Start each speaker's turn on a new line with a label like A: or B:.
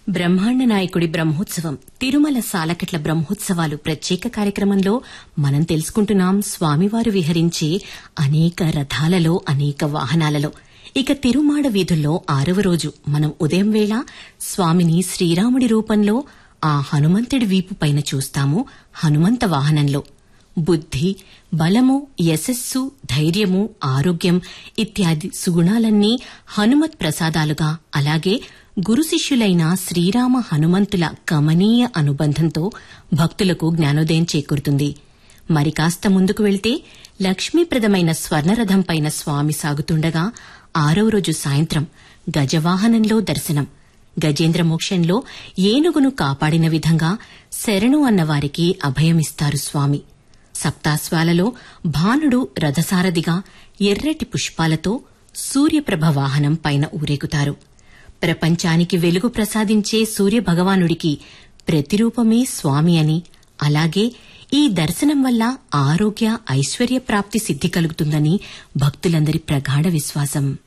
A: బ్రహ్మాండ నాయకుడి బ్రహ్మోత్సవం తిరుమల సాలకట్ల బ్రహ్మోత్సవాలు ప్రత్యేక కార్యక్రమంలో మనం తెలుసుకుంటున్నాం స్వామివారు విహరించే అనేక రథాలలో అనేక వాహనాలలో ఇక తిరుమాడ వీధుల్లో ఆరవ రోజు మనం ఉదయం వేళ స్వామిని శ్రీరాముడి రూపంలో ఆ హనుమంతుడి వీపు పైన చూస్తాము హనుమంత వాహనంలో బుద్ధి బలము యశస్సు ధైర్యము ఆరోగ్యం ఇత్యాది సుగుణాలన్నీ హనుమత్ ప్రసాదాలుగా అలాగే గురు శిష్యులైన శ్రీరామ హనుమంతుల కమనీయ అనుబంధంతో భక్తులకు జ్ఞానోదయం చేకూరుతుంది మరి కాస్త ముందుకు వెళ్తే లక్ష్మీప్రదమైన స్వర్ణరథం పైన స్వామి సాగుతుండగా ఆరవ రోజు సాయంత్రం గజవాహనంలో దర్శనం గజేంద్ర మోక్షంలో ఏనుగును కాపాడిన విధంగా శరణు అన్నవారికి అభయమిస్తారు స్వామి సప్తాస్వాలలో భానుడు రథసారథిగా ఎర్రటి పుష్పాలతో సూర్యప్రభ వాహనం పైన ఊరేగుతారు ప్రపంచానికి వెలుగు ప్రసాదించే సూర్యభగవానుడికి ప్రతిరూపమే స్వామి అని అలాగే ఈ దర్శనం వల్ల ఆరోగ్య ఐశ్వర్య ప్రాప్తి సిద్ధి కలుగుతుందని భక్తులందరి ప్రగాఢ విశ్వాసం